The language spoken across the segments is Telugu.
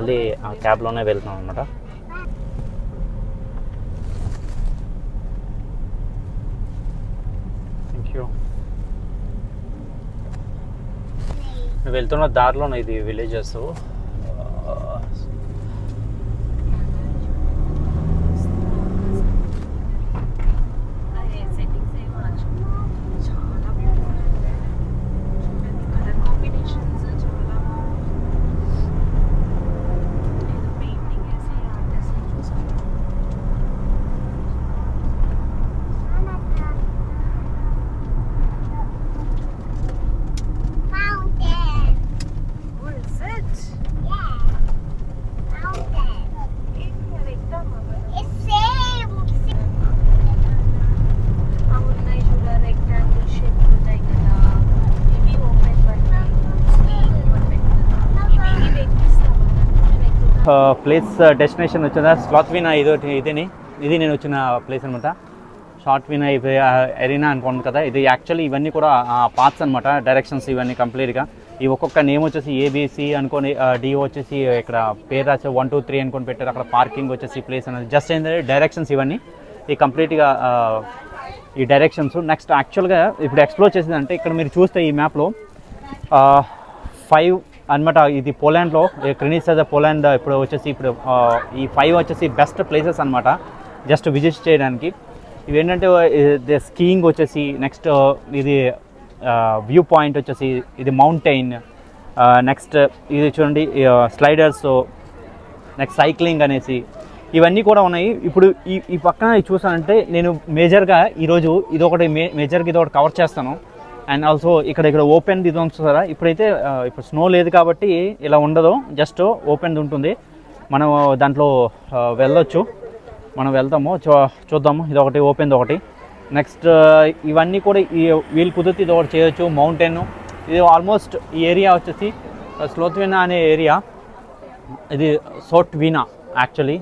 మళ్ళీ ఆ క్యాబ్లోనే వెళ్తున్నాం అనమాట థ్యాంక్ యూ వెళ్తున్న దారిలోనే ఇది విలేజెస్ అదే సెట్టింగ్స్ ఏం మార్చు చాలా బాగుంది కలర్ కాంబినేషన్స్ చాలా బాగుంది ఏదో పెయింటింగ్ వేసి ఆర్టిస్ట్ చూసాను Mountain. What is it? Yeah. Mountain. ఏంటి అది ఎగ్జామ్ It's same. అవి ఉన్నాయి చూడ రెక్టాంగిల్ షేప్ ఉంటాయి కదా ఇవి ఓపెన్ బట్టి ఇవి ఇవి ఎక్కిస్తావా నేను ఎక్కుతాను ప్లేస్ డెస్టినేషన్ వచ్చిందా స్లాత్ వినా ఇది ఇదేని ఇది నేను వచ్చిన ప్లేస్ అనమాట షార్ట్ వినా ఎరీనా అనుకోండి కదా ఇది యాక్చువల్లీ ఇవన్నీ కూడా పార్ట్స్ అనమాట డైరెక్షన్స్ ఇవన్నీ కంప్లీట్గా ఈ ఒక్కొక్క నేమ్ వచ్చేసి ఏబిసి అనుకొని డిఓ వచ్చేసి ఇక్కడ పేరు రాసి వన్ టూ త్రీ అనుకొని పెట్టారు అక్కడ పార్కింగ్ వచ్చేసి ప్లేస్ అనేది జస్ట్ ఏంటంటే డైరెక్షన్స్ ఇవన్నీ ఈ కంప్లీట్గా ఈ డైరెక్షన్స్ నెక్స్ట్ యాక్చువల్గా ఇప్పుడు ఎక్స్ప్లోర్ చేసిందంటే ఇక్కడ మీరు చూస్తే ఈ మ్యాప్లో ఫైవ్ అన్నమాట ఇది పోలాండ్లో క్రినిస్ అదే పోలాండ్ ఇప్పుడు వచ్చేసి ఇప్పుడు ఆ, ఈ ఫైవ్ వచ్చేసి బెస్ట్ ప్లేసెస్ అన్నమాట జస్ట్ విజిట్ చేయడానికి ఇవి ఏంటంటే స్కీయింగ్ వచ్చేసి నెక్స్ట్ ఇది వ్యూ పాయింట్ వచ్చేసి ఇది మౌంటైన్ నెక్స్ట్ ఇది చూడండి స్లైడర్స్ నెక్స్ట్ సైక్లింగ్ అనేసి ఇవన్నీ కూడా ఉన్నాయి ఇప్పుడు ఈ ఈ పక్కన ఇది చూసానంటే నేను మేజర్గా ఈరోజు ఇది ఒకటి మే మేజర్గా ఇది ఒకటి కవర్ చేస్తాను అండ్ ఆల్సో ఇక్కడ ఇక్కడ ఓపెన్ ఇది చూస్తారా ఇప్పుడైతే ఆ, ఇప్పుడు స్నో లేదు కాబట్టి ఇలా ఉండదు జస్ట్ ఓపెన్ ఉంటుంది మనం దాంట్లో ఆ, వెళ్ళొచ్చు మనం వెళ్తాము చూ చూద్దాము ఇది ఒకటి ఓపెన్ ఒకటి నెక్స్ట్ ఇవన్నీ కూడా ఈ వీలు కుదిరితే ఇది ఒకటి చేయొచ్చు మౌంటైన్ ఇది ఆల్మోస్ట్ ఈ ఏరియా వచ్చేసి స్లోత్వినా అనే ఏరియా ఇది సోట్ వీనా యాక్చువల్లీ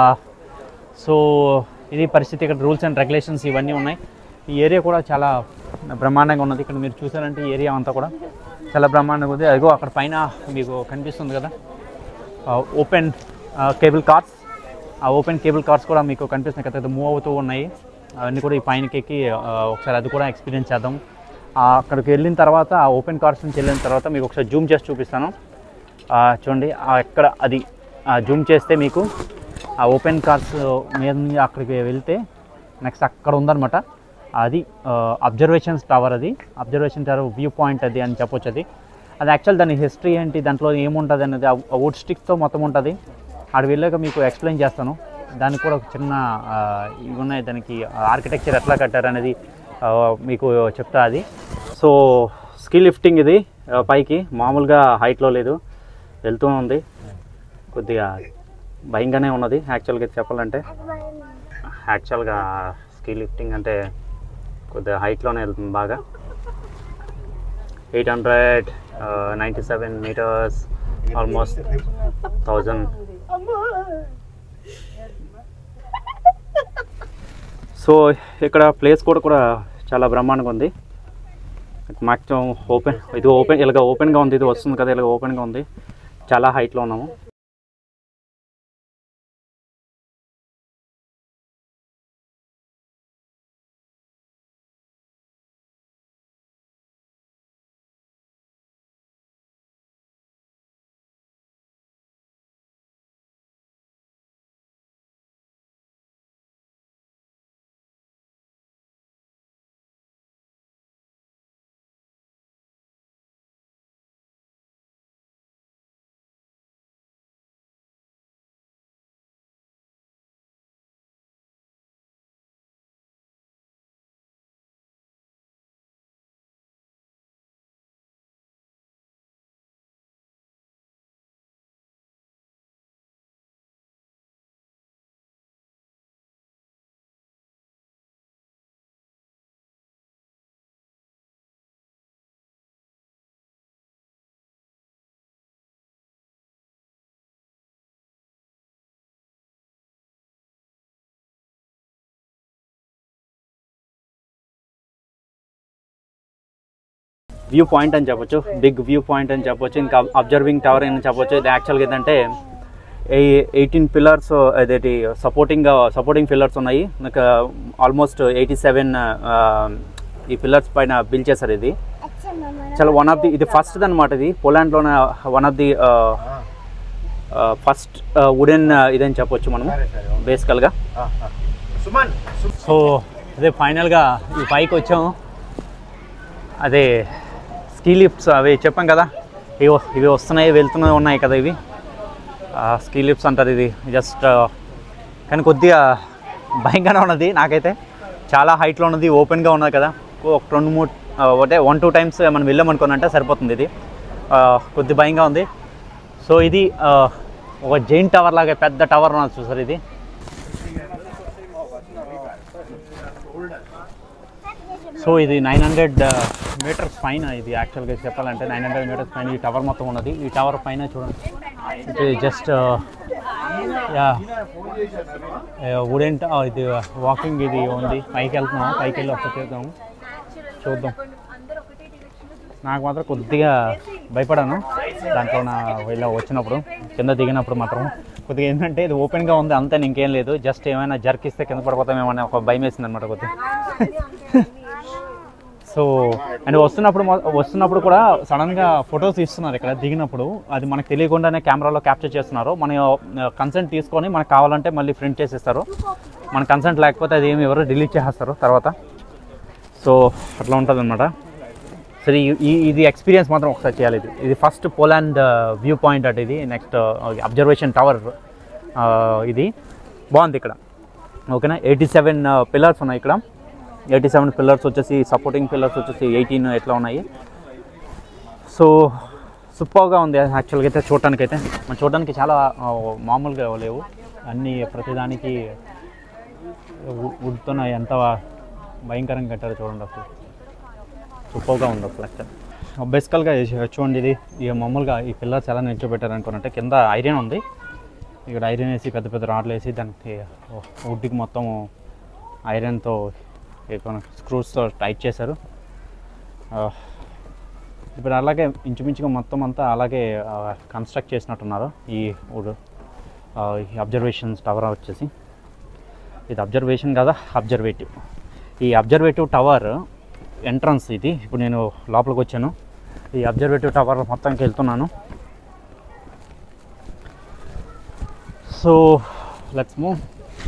సో ఇది పరిస్థితి ఇక్కడ రూల్స్ అండ్ రెగ్యులేషన్స్ ఇవన్నీ ఉన్నాయి ఈ ఏరియా కూడా చాలా బ్రహ్మాండంగా ఉన్నది ఇక్కడ మీరు చూసారంటే ఈ ఏరియా అంతా కూడా చాలా బ్రహ్మాండంగా ఉంది అదిగో అక్కడ పైన మీకు కనిపిస్తుంది కదా ఓపెన్ కేబుల్ కార్స్ ఆ ఓపెన్ కేబుల్ కార్స్ కూడా మీకు కనిపిస్తున్నాయి కదా మూవ్ అవుతూ ఉన్నాయి అవన్నీ కూడా ఈ పైనకి ఎక్కి ఆ, ఒకసారి అది కూడా ఎక్స్పీరియన్స్ చేద్దాం ఆ, అక్కడికి వెళ్ళిన తర్వాత ఆ ఓపెన్ కార్స్ నుంచి వెళ్ళిన తర్వాత మీకు ఒకసారి జూమ్ చేసి చూపిస్తాను ఆ, చూడండి ఆ ఎక్కడ అది జూమ్ చేస్తే మీకు ఆ ఓపెన్ కార్స్ మీద నుంచి అక్కడికి వెళ్తే నెక్స్ట్ అక్కడ ఉందన్నమాట అది అబ్జర్వేషన్స్ టవర్ అది అబ్జర్వేషన్ టవర్ వ్యూ పాయింట్ అది అని చెప్పొచ్చు అది అది యాక్చువల్ దాని హిస్టరీ ఏంటి దాంట్లో ఏముంటుంది అనేది ఆ వుడ్ స్టిక్స్తో మొత్తం ఉంటుంది అక్కడ వెళ్ళాక మీకు ఎక్స్ప్లెయిన్ చేస్తాను దానికి కూడా ఒక చిన్న ఆ, ఇవి ఉన్నాయి దానికి ఆర్కిటెక్చర్ ఎట్లా కట్టారు అనేది ఆ, మీకు చెప్తా అది సో స్కీ లిఫ్టింగ్ ఇది ఆ, పైకి మామూలుగా హైట్లో లేదు వెళ్తూ ఉంది కొద్దిగా భయంగానే ఉన్నది యాక్చువల్గా చెప్పాలంటే యాక్చువల్గా స్కీ లిఫ్టింగ్ అంటే కొద్దిగా హైట్లోనే వెళ్తుంది బాగా eight hundred ninety seven meters almost thousand so ఇక్కడ ప్లేస్ కూడా కూడా చాలా బ్రహ్మాండంగా ఉంది మ్యాక్సిమం ఓపెన్ ఇది ఓపెన్ ఇలాగ ఓపెన్గా ఉంది ఇది వస్తుంది కదా ఇలాగ ఓపెన్గా ఉంది చాలా హైట్లో ఉన్నాము వ్యూ పాయింట్ అని చెప్పొచ్చు బిగ్ వ్యూ పాయింట్ అని చెప్పొచ్చు ఇంకా అబ్జర్వింగ్ టవర్ అని చెప్పొచ్చు ఇది యాక్చువల్గా ఏంటంటే ఎయిటీన్ పిల్లర్స్ అదేటి సపోర్టింగ్ సపోర్టింగ్ పిల్లర్స్ ఉన్నాయి నాకు ఆల్మోస్ట్ ఎయిటీ సెవెన్ ఈ పిల్లర్స్ పైన బిల్ చేశారు ఇది చాలా వన్ ఆఫ్ ది ఇది ఫస్ట్ అనమాట ఇది పోలాండ్లోనే one of the first wooden ఇదని చెప్పొచ్చు మనం బేసికల్గా సుమన్ సో అదే ఫైనల్గా ఈ పైకి వచ్చాము అదే స్కీ లిఫ్ట్స్ అవి చెప్పాం కదా ఇవి ఇవి వస్తున్నాయి వెళ్తున్నాయి ఉన్నాయి కదా ఇవి స్కీ లిఫ్ట్స్ అంటారు ఇది జస్ట్ కానీ కొద్దిగా భయంగానే ఉన్నది నాకైతే చాలా హైట్లో ఉన్నది ఓపెన్గా ఉన్నది కదా ఒక రెండు మూడు అంటే వన్ టూ టైమ్స్ మనం వెళ్ళామనుకోనంటే సరిపోతుంది ఇది ఆ, కొద్ది భయంగా ఉంది సో ఇది ఆ, ఒక జైన్ టవర్ లాగా పెద్ద టవర్ ఉన్నది చూసారు ఇది సో ఇది నైన్ హండ్రెడ్ మీటర్స్ పైన ఇది యాక్చువల్గా చెప్పాలంటే నైన్ హండ్రెడ్ మీటర్స్ పైన ఈ టవర్ మొత్తం ఉన్నది ఈ టవర్ పైన చూడండి ఇది జస్ట్ యా వుడెంట్ ఇది వాకింగ్ ఇది ఉంది పైకి వెళ్తున్నాం పైకి వెళ్ళి ఒకసారి చేద్దాం చూద్దాం నాకు మాత్రం కొద్దిగా భయపడాను దాంట్లో నా ఇలా వచ్చినప్పుడు కింద దిగినప్పుడు మాత్రం కొద్దిగా ఏంటంటే ఇది ఓపెన్గా ఉంది అంతే ఇంకేం లేదు జస్ట్ ఏమైనా జర్కిస్తే కింద పడిపోతామేమో అని ఒక భయం వేసింది అనమాట కొద్దిగా సో అండ్ వస్తున్నప్పుడు మొ- వస్తున్నప్పుడు కూడా సడన్గా ఫొటోస్ ఇస్తున్నారు ఇక్కడ దిగినప్పుడు అది మనకు తెలియకుండానే కెమెరాలో క్యాప్చర్ చేస్తున్నారు మన కన్సెంట్ తీసుకొని మనకు కావాలంటే మళ్ళీ ప్రింట్ చేసేస్తారు మన కన్సెంట్ లేకపోతే అది ఏమి ఎవరు డిలీట్ చేసేస్తారు తర్వాత సో అట్లా ఉంటుంది అనమాట సరే ఈ- ఈ ఇది ఎక్స్పీరియన్స్ మాత్రం ఒకసారి చేయాలి ఇది ఇది first Poland view point at ఇది నెక్స్ట్ అబ్జర్వేషన్ టవర్ ఇది బాగుంది ఇక్కడ ఓకేనా ఎయిటీ సెవెన్ పిల్లర్స్ ఉన్నాయి ఇక్కడ ఎయిటీ సెవెన్ పిల్లర్స్ వచ్చేసి సపోర్టింగ్ పిల్లర్స్ వచ్చేసి ఎయిటీన్ ఎట్లా ఉన్నాయి సో సూపర్గా ఉంది యాక్చువల్గా అయితే చూడటానికి అయితే మన చూడడానికి చాలా ఆ, మామూలుగా లేవు అన్నీ ప్రతిదానికి వుడ్తో ఎంత భయంకరంగా కట్టారు చూడండి అసలు సూపర్గా ఉంది అసలు యాక్చువల్ బేసికల్గా చూడండి ఇది ఇక మామూలుగా ఈ పిల్లర్స్ ఎలా నిల్చోబెట్టారు అనుకున్నట్టే కింద ఐరన్ ఉంది ఇక్కడ ఐరన్ వేసి పెద్ద పెద్ద రాడ్లు వేసి దానికి వుడ్కి మొత్తం ఐరన్తో స్క్రూస్తో టైట్ చేశారు ఆ, ఇప్పుడు అలాగే ఇంచుమించుగా మొత్తం అంతా అలాగే కన్స్ట్రక్ట్ చేసినట్టున్నారు ఈ వుడ్ ఆ, ఈ అబ్జర్వేషన్స్ టవర్ వచ్చేసి ఇది అబ్జర్వేషన్ కదా అబ్జర్వేటివ్ ఈ అబ్జర్వేటివ్ టవర్ ఎంట్రన్స్ ఇది ఇప్పుడు నేను లోపలికి వచ్చాను ఈ అబ్జర్వేటివ్ టవర్ మొత్తానికి వెళ్తున్నాను సో లెట్స్ మూవ్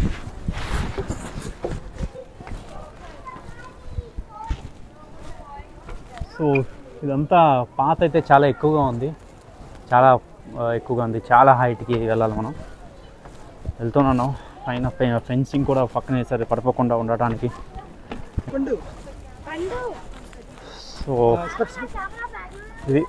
సో ఇదంతా పాత అయితే చాలా ఎక్కువగా ఉంది చాలా ఆ, ఎక్కువగా ఉంది చాలా హైట్కి వెళ్ళాలి మనం వెళ్తున్నాను పైన ఫె- ఫెన్సింగ్ కూడా పక్కన వేసారు పడిపోకుండా ఉండటానికి సో ఇది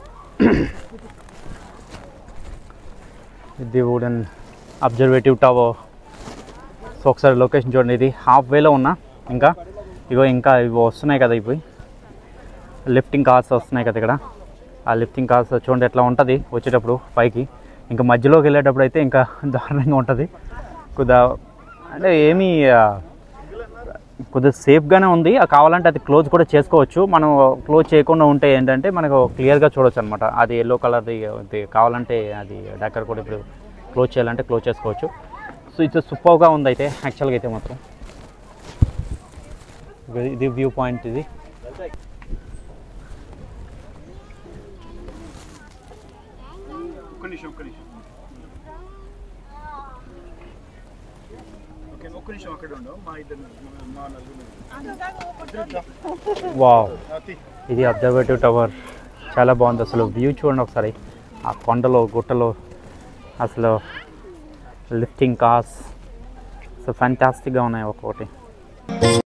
ఇది వుడెన్ అబ్జర్వేటివ్ టవర్ సో ఒకసారి లొకేషన్ చూడండి ఇది హాఫ్ వేలో ఉన్నా ఇంకా ఇగో ఇంకా ఇవి వస్తున్నాయి కదా ఇవి లిఫ్టింగ్ కార్స్ వస్తున్నాయి కదా ఇక్కడ ఆ లిఫ్టింగ్ కార్స్ చూడండి ఎట్లా ఉంటుంది వచ్చేటప్పుడు పైకి ఇంకా మధ్యలోకి వెళ్ళేటప్పుడు అయితే ఇంకా దారుణంగా ఉంటుంది కొద్దిగా అంటే ఏమీ ఆ, కొద్దిగా సేఫ్గానే ఉంది ఆ కావాలంటే అది క్లోజ్ కూడా చేసుకోవచ్చు మనం క్లోజ్ చేయకుండా ఉంటే ఏంటంటే మనకు క్లియర్గా చూడొచ్చు అనమాట అది ఎల్లో కలర్ది అది కావాలంటే అది డక్కర్ కూడా ఇప్పుడు క్లోజ్ చేయాలంటే క్లోజ్ చేసుకోవచ్చు సో ఇది సూపర్గా ఉంది అయితే యాక్చువల్గా అయితే మాత్రం ఇది- ఇది వ్యూ పాయింట్ ఇది ఒక్క నిమిషం ఒక్క నిమిషం ఓకే ఒక్క నిమిషం అక్కడ ఉండవు మా ఇద్దరు మా నలుగురు వావ్ అతి ఇది అబ్జర్వేటివ్ టవర్ చాలా బాగుంది అసలు వ్యూ చూడండి ఒకసారి ఆ కొండలో గుట్టలో అసలు లిఫ్టింగ్ కార్స్ సో ఫ్యాంటాస్టిక్గా ఉన్నాయి ఒక్కొక్కటి